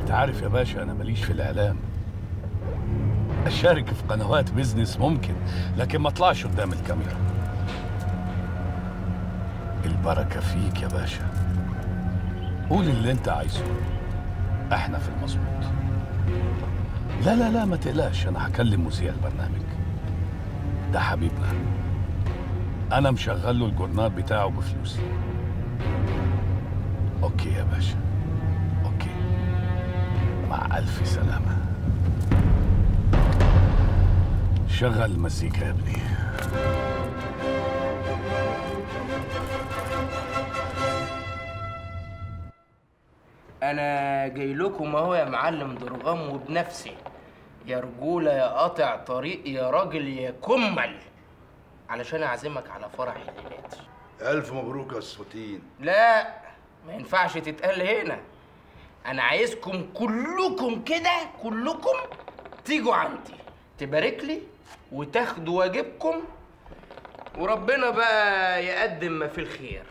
انت عارف يا باشا انا ماليش في الاعلام اشارك في قنوات بيزنس ممكن لكن ما اطلعش قدام الكاميرا البركه فيك يا باشا قول اللي انت عايزه احنا في المظبوط لا لا لا ما تقلقش انا هكلم مذيع البرنامج ده حبيبنا انا مشغل له الجورنال بتاعه بفلوسي اوكي يا باشا اوكي مع الف سلامه شغل المزيكا يا ابني انا جاي لكم اهو يا معلم درغام وبنفسي يا رجوله يا قاطع طريق يا راجل يا كمل علشان اعزمك على فرح الليلات ألف مبروك يا سوتين لا ما ينفعش تتقال هنا انا عايزكم كلكم كده كلكم تيجوا عندي تبارك لي وتاخدوا واجبكم وربنا بقى يقدم ما في الخير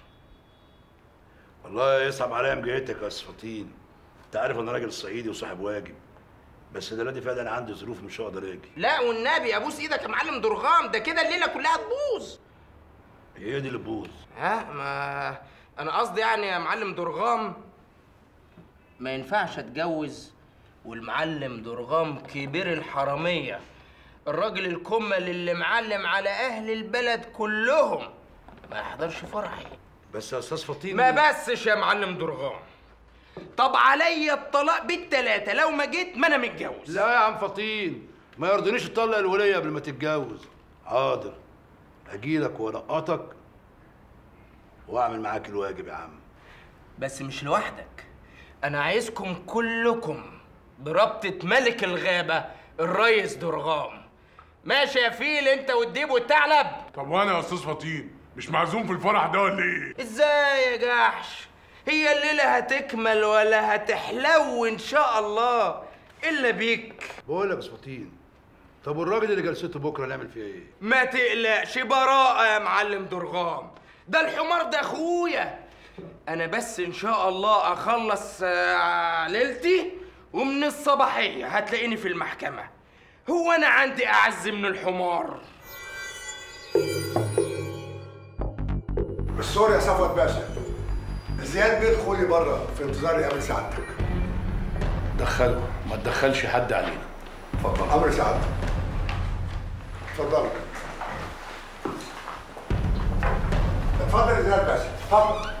والله يصعب عليا مجيتك يا سفطين انت عارف انا راجل صعيدي وصاحب واجب بس دلوقتي فعلا عندي ظروف مش هقدر اجي لا والنبي ابوس ايدك يا معلم درغام ده كده الليله كلها تبوظ هي دي اللي تبوظ ها ما انا قصدي يعني يا معلم درغام ما ينفعش اتجوز والمعلم درغام كبير الحراميه الراجل الكمل اللي معلم على اهل البلد كلهم ما يحضرش فرحي بس يا استاذ فطين ما بسش يا معلم درغام طب عليا الطلاق بالتلاتة لو ما جيت ما انا متجوز لا يا عم فطين ما يرضينيش تطلق الوليه قبل ما تتجوز حاضر هجيلك وانقطك واعمل معاك الواجب يا عم بس مش لوحدك انا عايزكم كلكم بربطة ملك الغابة الريس درغام ماشي يا فيل انت والديب والثعلب طب وانا يا استاذ فطين مش معزوم في الفرح ده ولا ايه؟ ازاي يا جحش هي الليلة هتكمل ولا هتحلو ان شاء الله الا بيك بقول لك يا فطين طب والراجل اللي جلسته بكره نعمل فيه ايه؟ ما تقلقش براءة يا معلم درغام ده الحمار ده اخويا انا بس ان شاء الله اخلص آه، ليلتي ومن الصباحية هتلاقيني في المحكمة هو انا عندي اعز من الحمار بالسوري يا صفوت باشا زياد بيه دخولي بره في انتظار يقابل سعادتك دخله ما تدخلش حد علينا اتفضل امر سعادتك اتفضل اتفضل يا زياد باشا اتفضل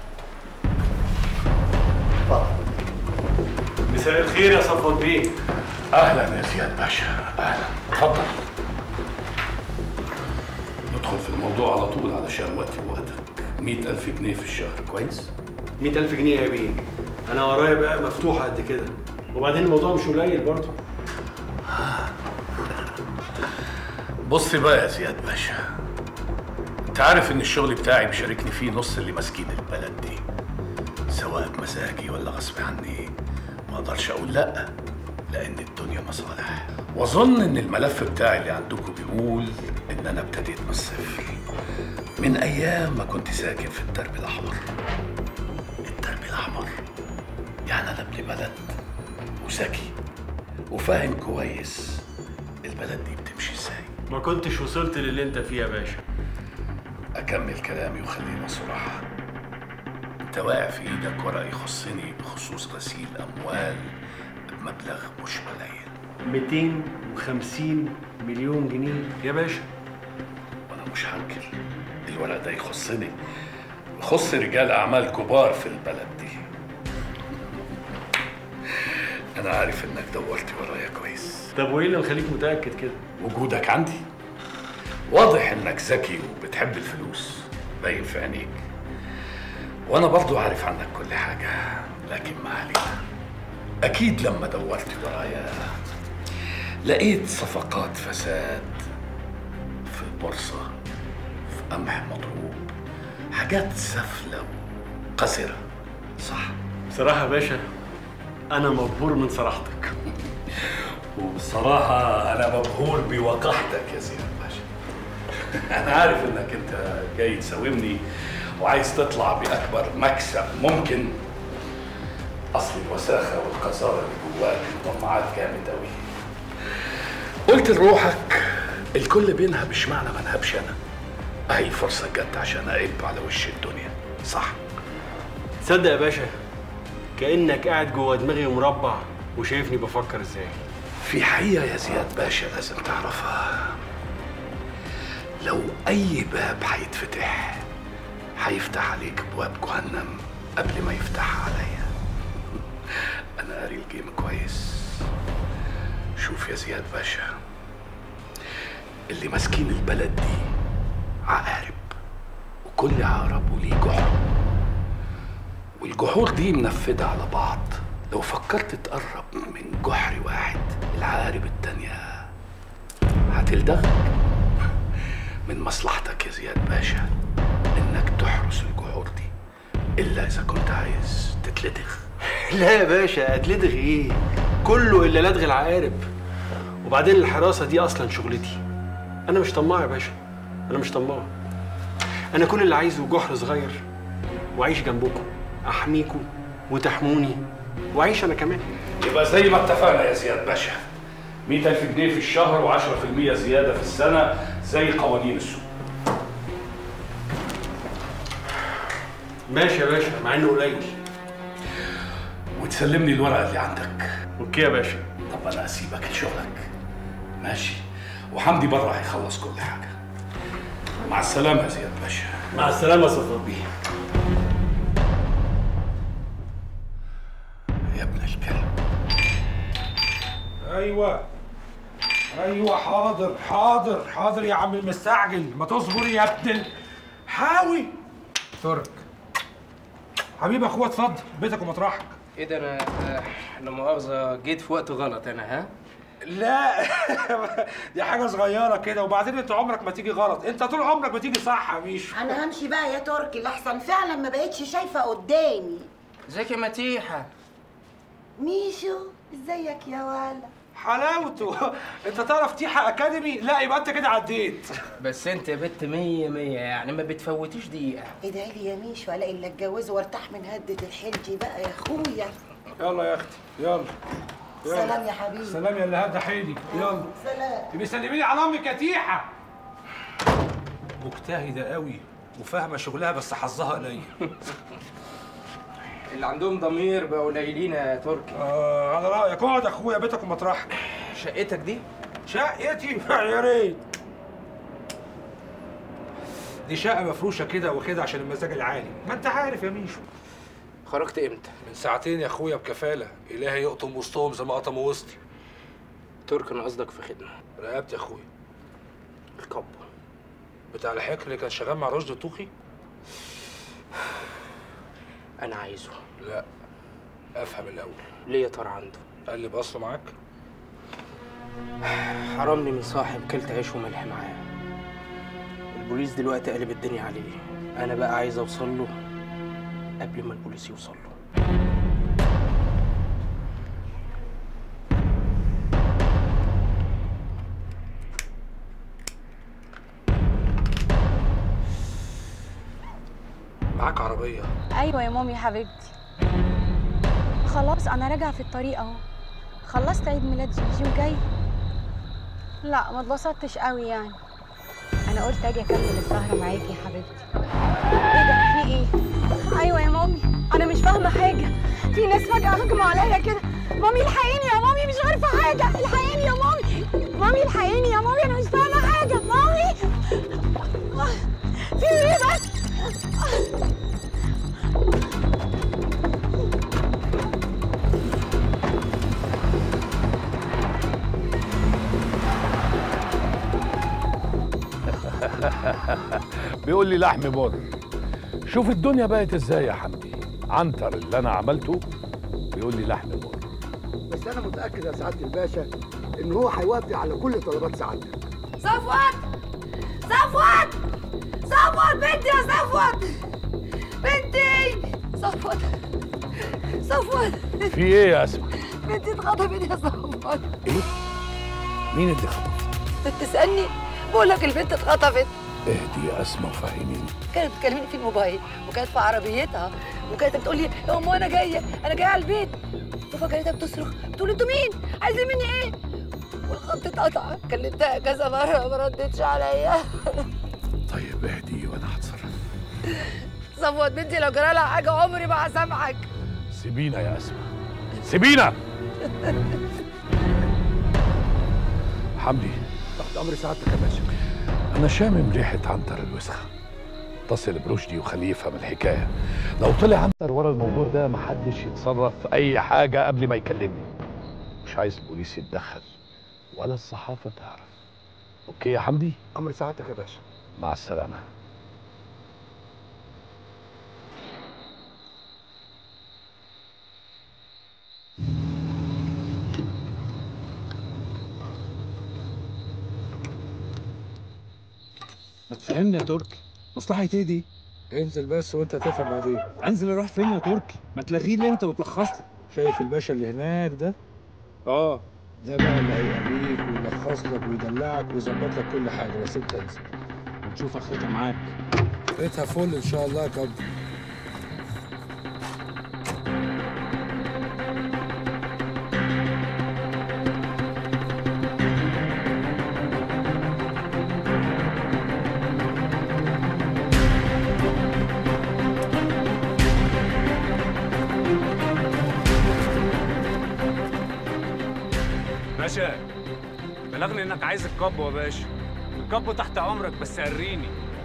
اتفضل مساء الخير يا صفوت بيه اهلا يا زياد باشا اهلا اتفضل ندخل في الموضوع على طول علشان وقتي ووقتك مئة ألف جنيه في الشهر كويس؟ مئة ألف جنيه يا بيه أنا ورايا بقى مفتوحة قد كده وبعدين الموضوع مش قليل برضه بص بقى يا زياد باشا انت عارف ان الشغل بتاعي بيشاركني فيه نص اللي ماسكين البلد دي سواء بمزاجي ولا غصب عني ما اقدرش اقول لا لان الدنيا مصالح واظن ان الملف بتاعي اللي عندكم بيقول ان انا ابتديت من الصفر من ايام ما كنت ساكن في الدرب الاحمر الدرب الاحمر يعني انا ابن بلد وذكي وفاهم كويس البلد دي بتمشي ازاي ما كنتش وصلت للي أنت فيه يا باشا أكمل كلامي وخلينا صراحة أنت واقع في إيدك ورق يخصني بخصوص غسيل أموال بمبلغ مش قليل 250 مليون جنيه يا باشا وأنا مش هنكر الورق ده يخصني يخص رجال أعمال كبار في البلد دي أنا عارف إنك دورت ورايا كويس طب وإيه اللي مخليك متأكد كده؟ وجودك عندي واضح انك ذكي وبتحب الفلوس باين في عينيك وانا برضو عارف عنك كل حاجة لكن ما علينا اكيد لما دورت ورايا لقيت صفقات فساد في البورصة في قمح مضروب حاجات سفلة وقذرة صح بصراحة يا باشا أنا مبهور من صراحتك وبصراحة أنا مبهور بوقاحتك يا زياد باشا أنا عارف إنك أنت جاي تساومني وعايز تطلع بأكبر مكسب ممكن اصل الوساخه والقذاره اللي جواك مطمعات جامد قوي قلت لروحك الكل بينهب اشمعنى ما انهبش انا اهي الفرصه جت عشان اقب على وش الدنيا صح تصدق يا باشا كانك قاعد جوه دماغي مربع وشايفني بفكر ازاي في حقيقة يا زياد باشا لازم تعرفها لو أي باب هيتفتح هيفتح عليك أبواب جهنم قبل ما يفتحها عليا أنا قاري الجيم كويس شوف يا زياد باشا اللي ماسكين البلد دي عقارب وكل عقرب وليه جحر والجحور دي منفذة على بعض لو فكرت تقرب من جحر واحد العقارب التانية هتلدغك من مصلحتك يا زياد باشا انك تحرس الجحور دي الا اذا كنت عايز تتلدغ لا يا باشا اتلدغ ايه كله الا لدغ العقارب وبعدين الحراسه دي اصلا شغلتي انا مش طماع يا باشا انا مش طماع انا كل اللي عايزه جحر صغير واعيش جنبكم احميكم وتحموني واعيش انا كمان يبقى زي ما اتفقنا يا زياد باشا 100000 جنيه في الشهر و10% زيادة في السنة زي قوانين السوق ماشي يا باشا مع انه قليل وتسلمني الورقة اللي عندك اوكي يا باشا طب انا اسيبك لشغلك ماشي وحمدي بره هيخلص كل حاجة مع السلامة يا زياد باشا مع السلامه يا صفوت بيه يا ابن الكلب ايوه ايوه حاضر حاضر حاضر يا عم المستعجل ما تصبر يا ابن ال- حاوي ترك حبيبي اخويا اتفضل بيتك ومطرحك ايه ده انا آه، لا مؤاخذه جيت في وقت غلط انا ها لا دي حاجه صغيره كده وبعدين انت عمرك ما تيجي غلط انت طول عمرك بتيجي صح يا ميشو انا همشي بقى يا تركي لحسن فعلا ما بقتش شايفه قدامي ازيك يا متيحه ميشو ازيك يا ولا حلاوته انت تعرف تيحة اكاديمي لا يبقى انت كده عديت بس انت يا بت مية مية يعني ما بتفوتيش دقيقه ادعي لي يا ميشو الاقي اللي اتجوزه وارتاح من هدة الحلج بقى يا اخويا يلا يا اختي يلا يلا. سلام يا حبيبي سلام يا اللي هدى حيلي يلا سلام تبقي سلمي لي على امك يا تيحة مجتهدة قوي وفاهمة شغلها بس حظها قليل اللي عندهم ضمير بقوا قليلين يا تركي آه على رأيك اقعد يا اخويا بيتك ومطرحك شقتك دي شقتي يا ريت دي شقة مفروشة كده وكده عشان المزاج العالي ما انت عارف يا ميشو خرجت امتى من ساعتين يا اخويا بكفالة الهي يقطم وسطهم زي ما قطموا وسطي تركي انا قصدك في خدمه رقبت يا اخويا الكب بتاع الحكر اللي كان شغال مع رشدي الطوخي انا عايزه لا افهم الاول ليه يا ترى عنده قال لي باصله معاك حرمني من صاحب كلت عيش وملح معاه البوليس دلوقتي قلب الدنيا عليه انا بقى عايز اوصل له قبل ما البوليس يوصل له معاك عربيه ايوه يا مامي حبيبتي خلاص انا راجعه في الطريق اهو خلصت عيد ميلاد جيجي وجاي لا ما اتبسطتش قوي يعني انا قلت اجي اكمل السهره معاكي يا حبيبتي ايه ده في ايه ايوه يا مامي انا مش فاهمه حاجه في ناس فجاه هجموا عليا كده مامي الحقيني يا مامي مش عارفه حاجه الحقيني يا مامي مامي الحقيني يا مامي انا مش فاهمه حاجه مامي في ايه بس بيقول لي لحم بر شوف الدنيا بقت ازاي يا حمدي عنتر اللي انا عملته بيقول لي لحم بر بس انا متاكد يا سعاده الباشا ان هو هيوافق على كل طلبات سعادتك صفوت صفوت صفوت بنتي يا صفوت بنتي صفوت صفوت في ايه يا اسمع بنتي اتخطفت يا صفوت مين اللي خطف بتسألني بقول لك البنت اتخطفت اهدي يا اسماء وفهميني كانت بتكلمني في الموبايل وكانت في عربيتها وكانت بتقول لي يا ام انا جايه انا جايه على البيت وفجاه لقيتها بتصرخ بتقول انتوا مين عايزين مني ايه والخط اتقطع كلمتها كذا مره ما ردتش عليا طيب اهدي وانا هتصرف صفوت بنتي لو جرى لها حاجه عمري ما هسامحك سيبينا يا اسماء سيبينا حمدي تحت امر سعادتك يا باشا انا شامم ريحه عنتر الوسخه اتصل برشدي وخليه يفهم الحكايه لو طلع عنتر ورا الموضوع ده محدش يتصرف في اي حاجه قبل ما يكلمني مش عايز البوليس يتدخل ولا الصحافه تعرف اوكي يا حمدي امر سعادتك يا باشا مع السلامه ما تفهمني يا تركي مصلحة ايه دي؟ انزل بس وانت هتفهم بعدين انزل اروح فين يا تركي؟ ما تلغيه ليه انت بتلخص لي؟ شايف الباشا اللي هناك ده اه ده بقى اللي هيقابليك ويلخص لك ويدلعك ويظبط لك كل حاجه بس انت انزل ونشوف اخرتها معاك بيتها فل ان شاء الله يا كابتن باشا بلغني انك عايز الكب يا باشا الكب تحت امرك بس قريني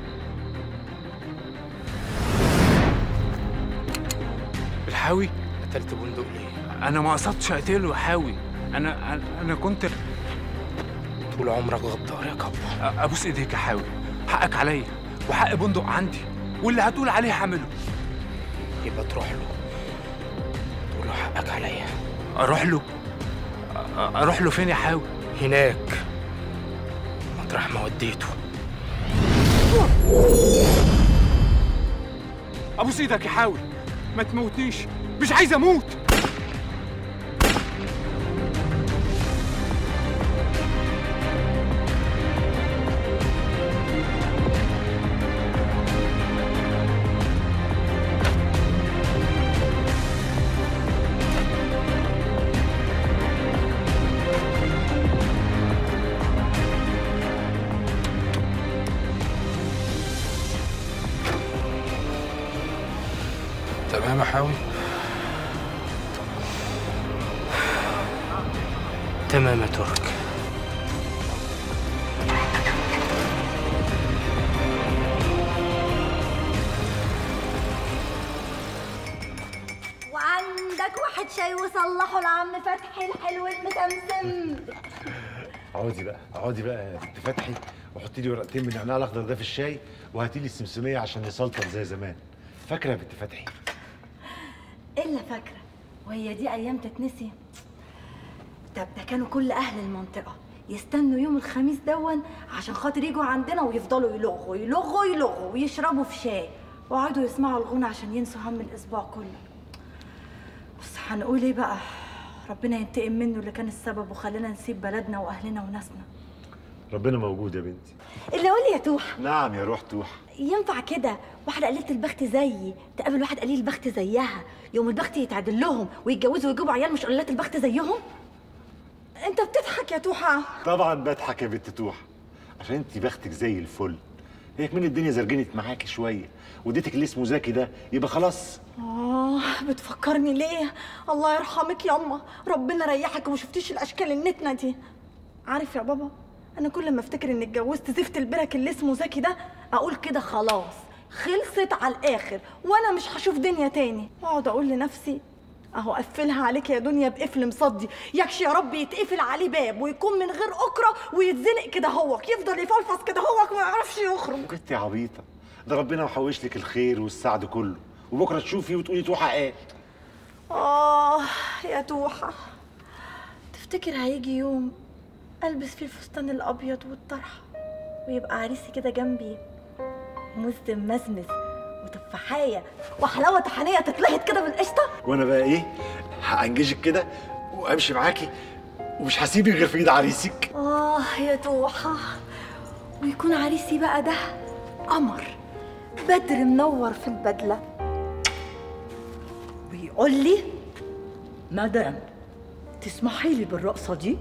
الحاوي قتلت بندق ليه؟ انا ما قصدتش اقتله يا حاوي انا انا, أنا كنت طول عمرك غدار يا كابو أ- ابوس ايديك يا حاوي حقك عليا وحق بندق عندي واللي هتقول عليه هعمله يبقى تروح له تقول له حقك عليا اروح له أ- اروح له فين يا حاوي هناك مطرح ما وديته ابوس ايدك يا حاوي ما تموتنيش مش عايز اموت تمام يا حاوي تمام يا ترك وعندك واحد شاي وصلحه لعم فتحي الحلو المسمسم اقعدي بقى اقعدي بقى يا بنت فتحي وحطي لي ورقتين من النعناع الاخضر ده في الشاي وهاتي لي السمسميه عشان يسلطن زي زمان فاكره يا بنت فتحي الا فاكره وهي دي ايام تتنسي طب ده كانوا كل اهل المنطقه يستنوا يوم الخميس دون عشان خاطر يجوا عندنا ويفضلوا يلغوا يلغوا يلغوا ويشربوا في شاي ويقعدوا يسمعوا الغنى عشان ينسوا هم الاسبوع كله بس هنقول ايه بقى ربنا ينتقم منه اللي كان السبب وخلانا نسيب بلدنا واهلنا وناسنا ربنا موجود يا بنتي اللي قول يا توح نعم يا روح توح ينفع كده واحدة قليلة البخت زيي تقابل واحد قليل البخت زيها يوم البخت يتعدل لهم ويتجوزوا ويجيبوا عيال مش قليلات البخت زيهم انت بتضحك يا توحة طبعا بضحك يا بنت توح عشان انت بختك زي الفل هي كمان الدنيا زرجنت معاكي شويه وديتك اللي اسمه زكي ده يبقى خلاص اه بتفكرني ليه الله يرحمك ياما ربنا ريحك وما شفتيش الاشكال النتنه دي عارف يا بابا انا كل ما افتكر اني اتجوزت زفت البرك اللي اسمه زكي ده اقول كده خلاص خلصت على الاخر وانا مش هشوف دنيا تاني واقعد اقول لنفسي اهو قفلها عليك يا دنيا بقفل مصدي يكش يا رب يتقفل عليه باب ويكون من غير اكره ويتزنق كده هوك يفضل يفلفص كده هوك ما يعرفش يخرج كنت عبيطه ده ربنا محوش لك الخير والسعد كله وبكره تشوفي وتقولي توحه ايه آه يا توحة تفتكر هيجي يوم ألبس فيه الفستان الأبيض والطرحة ويبقى عريسي كده جنبي موز ممزمز وتفاحية وحلاوة طحينية تتلهت كده بالقشطة وانا بقى ايه هانجزك كده وامشي معاكي ومش هسيبك غير في ايد عريسك آه يا توحة ويكون عريسي بقى ده قمر بدر منور في البدلة بيقول لي مدام تسمحي لي بالرقصة دي؟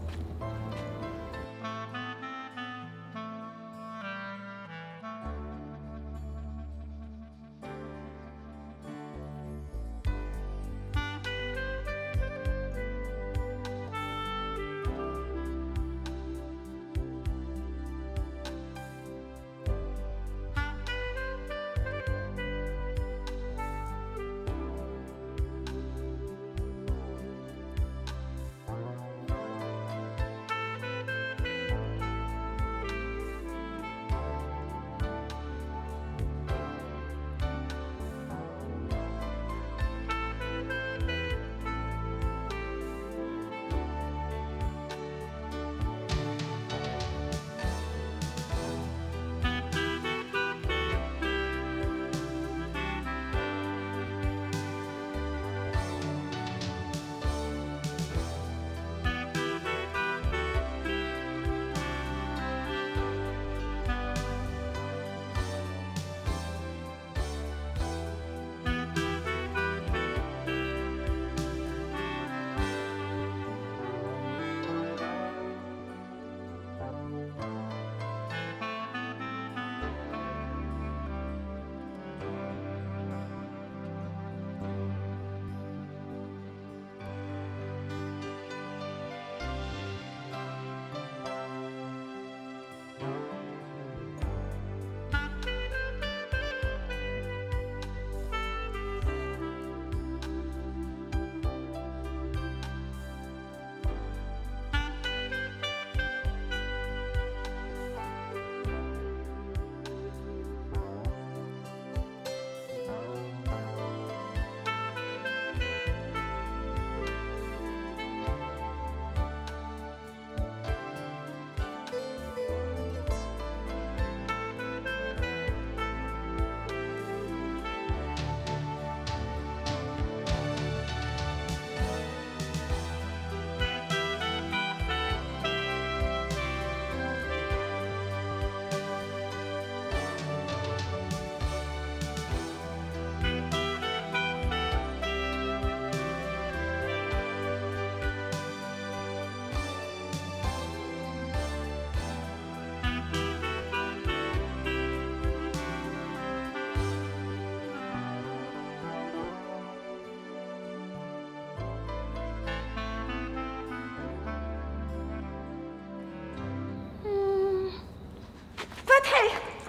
فتحي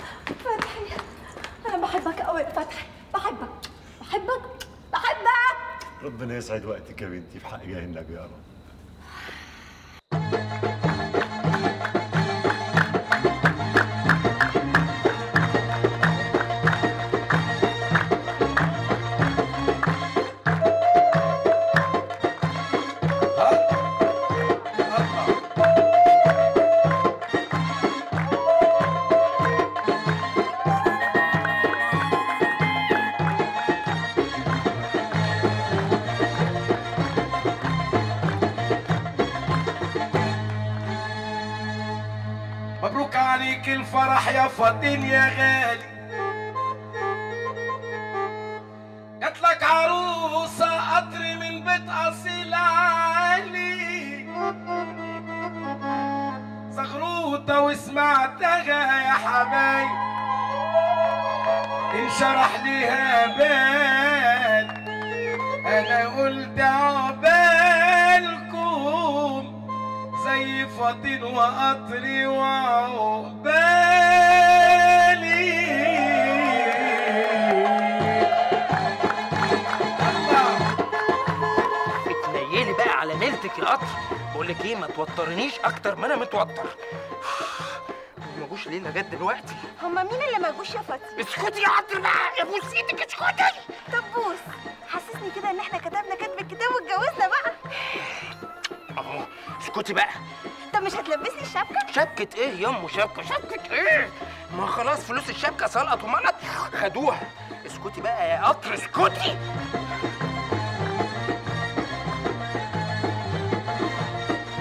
فتحي انا بحبك قوي يا فتحي بحبك بحبك بحبك ربنا يسعد وقتك يا بنتي في حق جاه النبي يا رب مبروك عليك الفرح يا فاطين يا غالي جات لك عروسة قطر من بيت أصيل عالي زغروطة وسمعتها يا حبايب انشرح ليها بال انا قلت عقبالكم زي فاطين وقطري وعقبالي اتنيلي بقى على ليلتك يا قطر بقول لك ايه ما توترنيش اكتر ما انا متوتر ما جوش ليه لغايه دلوقتي هما مين اللي ما جوش يا فتحي اسكتي يا قطر بقى يا بوس ايدك اسكتي طب بوس حسسني كده ان احنا كتبنا كتب الكتاب واتجوزنا بقى اهو اسكتي بقى طب مش هتلبسني الشبكه شبكة ايه يا ام شبكة شبكة ايه ما خلاص فلوس الشبكة سلقت وملت خدوها اسكتي بقى يا قطر اسكتي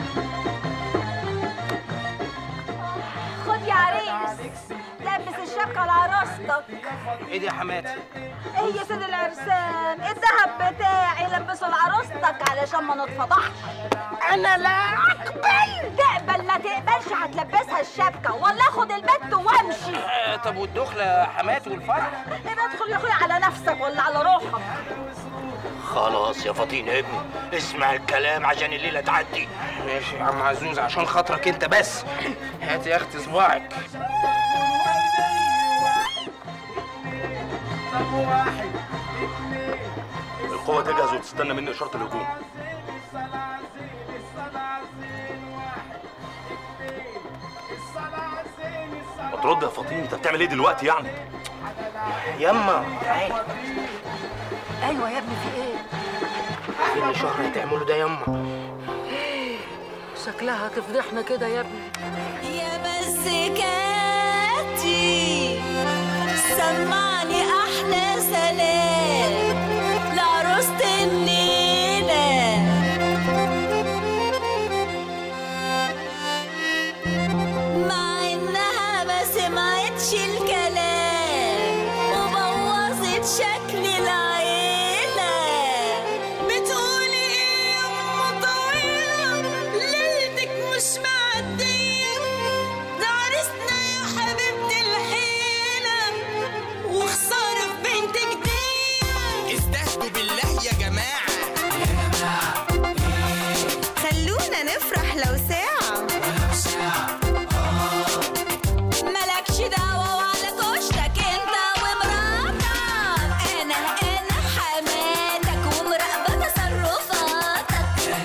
خد يا عريس لبس الشبكه مبروك على عروستك ايه دي يا حماتي ايه يا سيد العرسان الذهب بتاعي لبسه لعروستك علشان ما نتفضحش انا لا اقبل تقبل لا تقبلش هتلبسها الشبكه ولا اخد البت وامشي آه طب والدخله يا حماتي والفرح يبقى ادخل يا اخويا على نفسك ولا على روحك خلاص يا فطين يا ابني اسمع الكلام عشان الليله تعدي ماشي يا عم عزوز عشان خاطرك انت بس هات يا اختي صباعك القوة تجهز وتستنى مني إشارة الهجوم ما ترد يا فطين انت بتعمل ايه دلوقتي يعني؟ يما تعالي ايوه يا ابني في ايه كل شهر تعملوا ده يما شكلها هتفضحنا كده يا ابني يا مسكاتي سمعني احلى سلام لعروسة النيلة مع انها ما سمعتش الكلام وبوظت شكل العيلة بتقولي ايه يا ام طويلة ليلتك مش معدية ده عرسنا يا حبيبتي الحيلة وخسارة في بنتك دي استهدوا بالله يا جماعة خلونا نفرح لو ساعة مالكش دعوة وعلى كشتك انت ومراتك انا انا حماتك ومراقبة تصرفاتك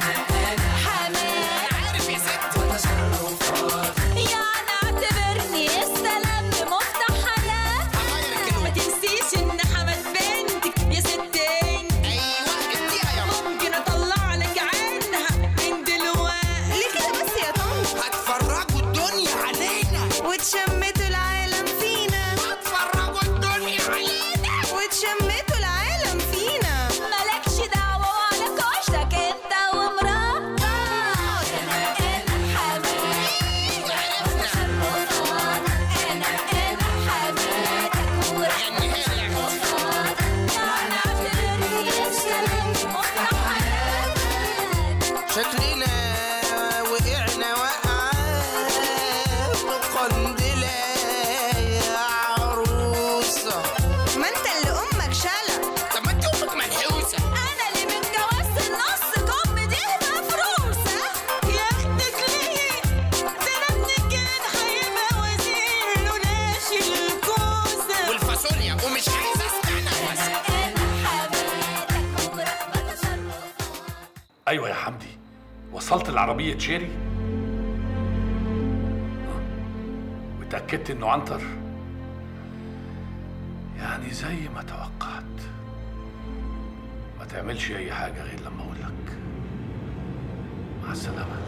حماتك عارف يا ست تصرفات يعني اعتبرني السلام مفتاح حياتك ما تنسيش ان حمد بنتك يا ستين ايوه جبتيها يا ماما ممكن اطلع لك عينها من دلوقتي ليه كده بس يا طنط هتفرجوا الدنيا علينا وتشمتوا العالم فينا هتفرجوا الدنيا علينا وتشمتوا العالم فينا مالكش دعوة وعلى كشتك انت ومراتك انا انا حماتك انا انا حماتك ومراقبتك انا اعتبرني السلام مفتاح حياتك شكلنا وقعنا وقعة قندلة يا عروسة ما انت اللي امك شلة طب ما انت امك منحوسة انا اللي من جواز النص كم دي مفروسه يا اختك ليه ده انا ابنك كان هيبقى وزير له ناشي الكوسه والفاصوليا ومش عايز اسمع نفسك انا حماتك ومراقبه تصرفاتك ايوه يا حمدي وصلت العربية جيري وتأكدت انه عنتر يعني زي ما توقعت ما تعملش اي حاجة غير لما اقول لك مع السلامة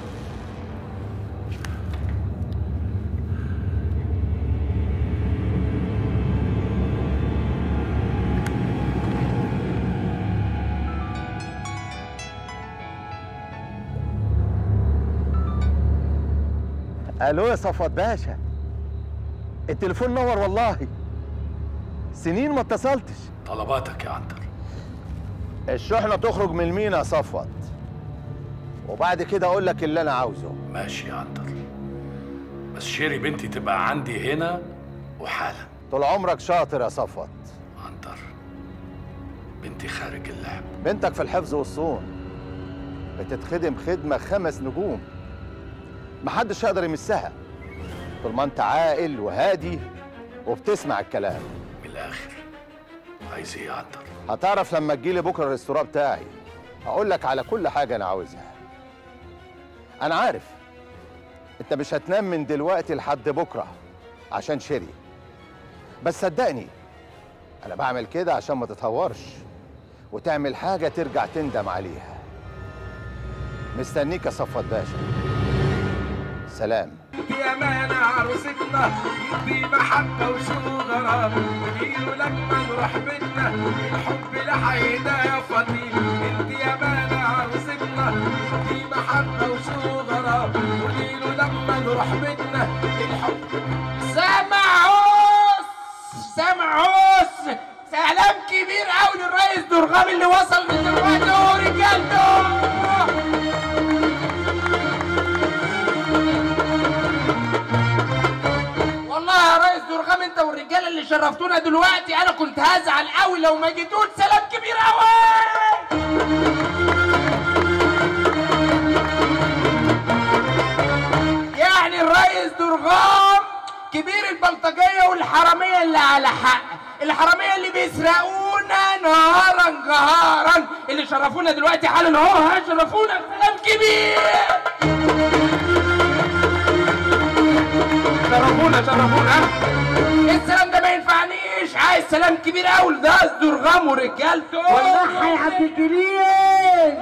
الو يا صفوت باشا التليفون نور والله سنين ما اتصلتش طلباتك يا عنتر الشحنه تخرج من المينا يا صفوت وبعد كده اقول لك اللي انا عاوزه ماشي يا عنتر بس شيري بنتي تبقى عندي هنا وحالا طول عمرك شاطر يا صفوت عنتر بنتي خارج اللعب بنتك في الحفظ والصون بتتخدم خدمه خمس نجوم محدش يقدر يمسها طول ما انت عاقل وهادي وبتسمع الكلام من الاخر عايز ايه يا عنتر هتعرف لما تجيلي بكره الريستوران بتاعي هقول لك على كل حاجه انا عاوزها انا عارف انت مش هتنام من دلوقتي لحد بكره عشان شيري بس صدقني انا بعمل كده عشان ما تتهورش وتعمل حاجه ترجع تندم عليها مستنيك يا صفوت باشا سلام يا مان عروستنا دي محبة وشجرة وديله لما نروح بيتنا الحب لحيدا يا فطين انت يا مان عروستنا دي محبة وشجرة وديله لما نروح بيتنا الحب سمعوس سامع هوس سلام كبير قوي للرئيس درغام اللي وصل من دلوقتي هو رجالته والله يا ريس درغام انت والرجاله اللي شرفتونا دلوقتي انا كنت هزعل قوي لو ما جيتوش سلام كبير قوي يعني الريس درغام كبير البلطجيه والحراميه اللي على حق الحراميه اللي بيسرقونا نهارا جهارا اللي شرفونا دلوقتي حالا اهو ها شرفونا سلام كبير شرفونا شرفونا السلام ده ما ينفعنيش عايز سلام كبير قوي ده درغام ورجالته والله يا عبد الجليل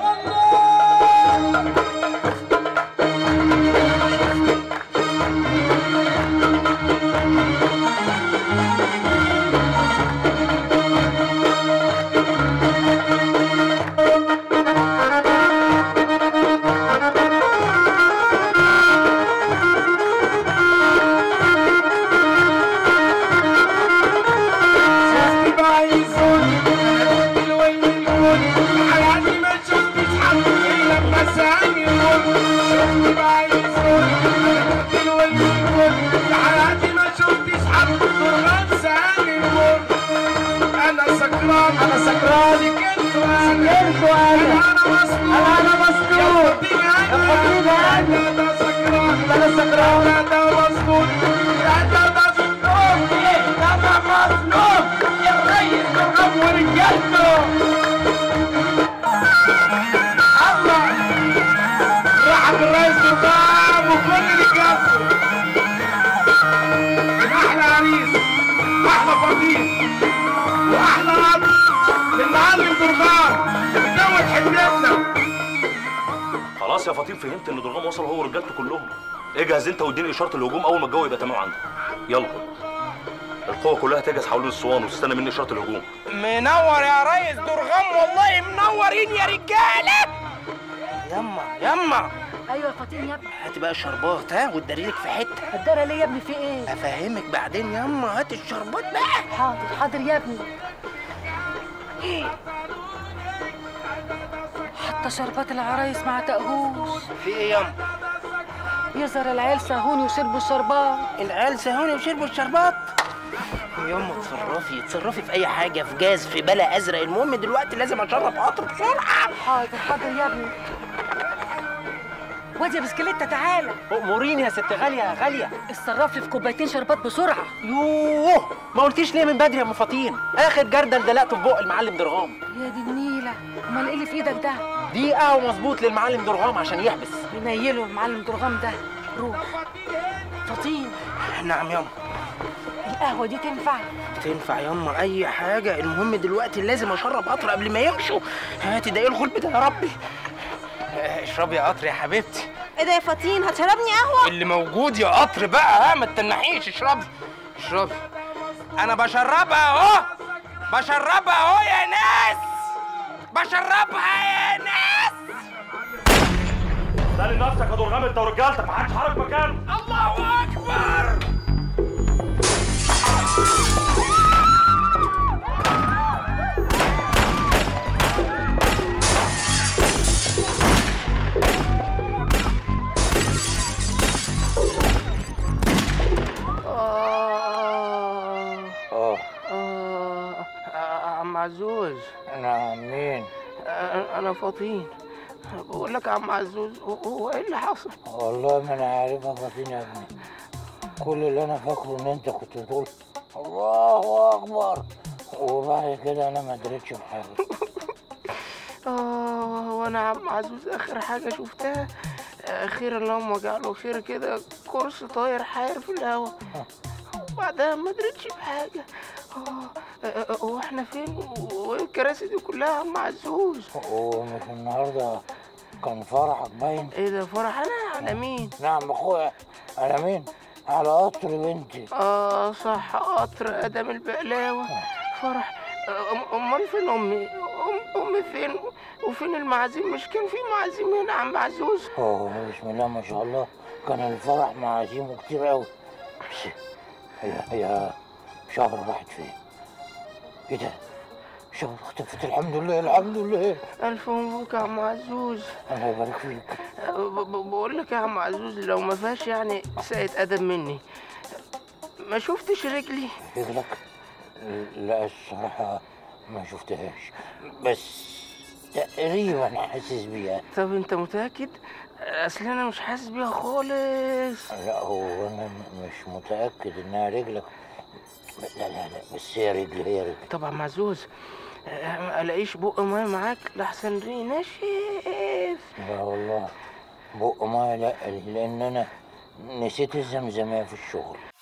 شفتي بقى يزول الويل يقول حياتي ما شفتش حد الا لما سألني يقول شفتي بقى يزول الويل يقول حياتي ما شفتش حد درغام سألني يقول انا سكران انا سكران سكرت وانا سكرت وانا انا مسنون انا مسنون يا انا ده سكران ده سكران ده مسنون ده ده مسنون ده ده مسنون الريس درغام ورجالته الله رحب الريس درغام وكل رجالته احلى عريس احلى فضيل واحلى اب للمعلم درغام مجوز حجتنا خلاص يا فطين فهمت ان درغام وصل هو ورجالته كلهم اجهز انت واديني اشاره الهجوم اول ما الجو يبقى تمام عندك يلا القوه كلها تجهز حوالين الاسوان وتستنى مني اشاره الهجوم منور يا ريس درغام والله منورين يا رجاله يما يما ايوه يا فاطين يا ابني هاتي بقى الشربات ها وتداريلك في حته هتدارى ليه يا ابني في ايه؟ افهمك بعدين يما هات الشربات بقى حاضر حاضر يا ابني حتى شربات العرايس ما عتقهوش في ايه يما يظهر العيال سهوني وشربوا الشربات العيال سهوني وشربوا الشربات يما اتصرفي اتصرفي في اي حاجه في جاز في بلا ازرق المهم دلوقتي لازم اشرب قطر بسرعه حاضر حاضر يا ابني واد يا بسكليتة تعالى اموريني يا ست غاليه يا غاليه اتصرف لي في كوبايتين شربات بسرعه يوه ما قلتيش ليه من بدري يا ام فطين اخر جردل دلقته في بق المعلم درغام يا دي النيله امال ايه اللي في ايدك ده دقيقه ومظبوط للمعلم درغام عشان يحبس ينيله المعلم درغام ده روح فطين نعم يما القهوه دي تنفع تنفع يما اي حاجه المهم دلوقتي لازم اشرب قطر قبل ما يمشوا هاتي ده ايه الغلب ده يا ربي آه، اشربي يا قطر يا حبيبتي ايه ده يا فاطين هتشربني قهوه اللي موجود يا قطر بقى ها ما تتنحيش اشربي اشربي انا بشربها اهو بشربها اهو يا ناس بشربها يا ناس سالي نفسك يا درغام انت ورجالتك ما حدش حرك مكانه الله اكبر اه عم عزوز نعم مين انا فطين بقول لك يا عم عزوز هو- هو ايه اللي حصل والله ما انا عارف يا فاطين يا ابني كل اللي انا فاكره ان انت كنت بتقول الله اكبر وبعد كده انا ما دريتش بحاجه اه وانا يا عم عزوز اخر حاجه شفتها اخيرا اللهم اجعله خير كده كرسي طاير حاير في الهوا وبعدها ما دريتش بحاجه اه آه، آه، واحنا فين وايه الكراسي دي كلها يا عم عزوز ومش النهارده كان فرحك باين ايه ده فرح انا على مين نعم اخويا على مين على قطر بنتي اه صح قطر ادم البقلاوه فرح آه، أم- امال فين امي أم امي فين وفين المعازيم مش كان في معازيم هنا يا عم عزوز اوه بسم الله ما شاء الله كان الفرح معازيمه كتير قوي بس هي هي شهر راحت فين ايه ده شهر اختفت الحمد لله الحمد لله الف مبروك يا عم عزوز الله يبارك فيك ب- ب- بقول لك يا عم عزوز لو ما فيهاش يعني ساءة ادب مني ما شفتش رجلي رجلك لا الصراحة ما شفتهاش بس تقريبا حاسس بيها طب انت متاكد اصل انا مش حاسس بيها خالص لا هو انا م- مش متأكد انها رجلك لا لا لا بس هي رجل هي رجل طبعا معزوز أه، ما الاقيش بق ميه معاك لحسن ريقي ناشف لا والله بق ما لا لان انا نسيت الزمزمية في الشغل